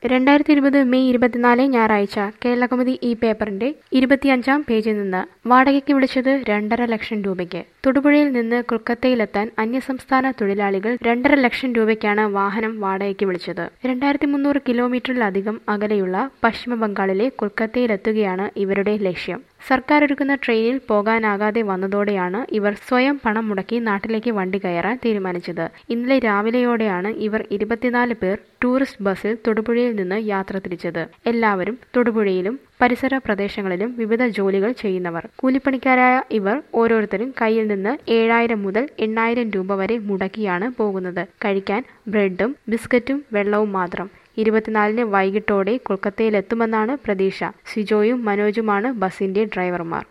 രണ്ടായിരത്തി ഇരുപത് മെയ് ഇരുപത്തിനാല് ഞായറാഴ്ച കേരളകൗമുദി ഈ പേപ്പറിന്റെ ഇരുപത്തിയഞ്ചാം പേജിൽ നിന്ന് വാടകയ്ക്ക് വിളിച്ചത് രണ്ടര ലക്ഷം രൂപയ്ക്ക് തൊടുപുഴയിൽ നിന്ന് കൊൽക്കത്തയിലെത്താൻ അന്യസംസ്ഥാന തൊഴിലാളികൾ രണ്ടര ലക്ഷം രൂപയ്ക്കാണ് വാഹനം വാടകയ്ക്ക് വിളിച്ചത് രണ്ടായിരത്തി മുന്നൂറ് കിലോമീറ്ററിലധികം അകലെയുള്ള പശ്ചിമ ബംഗാളിലെ കൊൽക്കത്തയിലെത്തുകയാണ് ഇവരുടെ ലക്ഷ്യം സർക്കാർ ഒരുക്കുന്ന ട്രെയിനിൽ പോകാനാകാതെ വന്നതോടെയാണ് ഇവർ സ്വയം പണം മുടക്കി നാട്ടിലേക്ക് വണ്ടി കയറാൻ തീരുമാനിച്ചത് ഇന്നലെ രാവിലെയോടെയാണ് ഇവർ ഇരുപത്തിനാല് പേർ ടൂറിസ്റ്റ് ബസ്സിൽ തൊടുപുഴയിൽ നിന്ന് യാത്ര തിരിച്ചത് എല്ലാവരും തൊടുപുഴയിലും പരിസര പ്രദേശങ്ങളിലും വിവിധ ജോലികൾ ചെയ്യുന്നവർ കൂലിപ്പണിക്കാരായ ഇവർ ഓരോരുത്തരും കയ്യിൽ നിന്ന് ഏഴായിരം മുതൽ എണ്ണായിരം രൂപ വരെ മുടക്കിയാണ് പോകുന്നത് കഴിക്കാൻ ബ്രെഡും ബിസ്ക്കറ്റും വെള്ളവും മാത്രം ഇരുപത്തിനാലിന് വൈകിട്ടോടെ കൊൽക്കത്തയിലെത്തുമെന്നാണ് പ്രതീക്ഷ സിജോയും മനോജുമാണ് ബസിന്റെ ഡ്രൈവർമാർ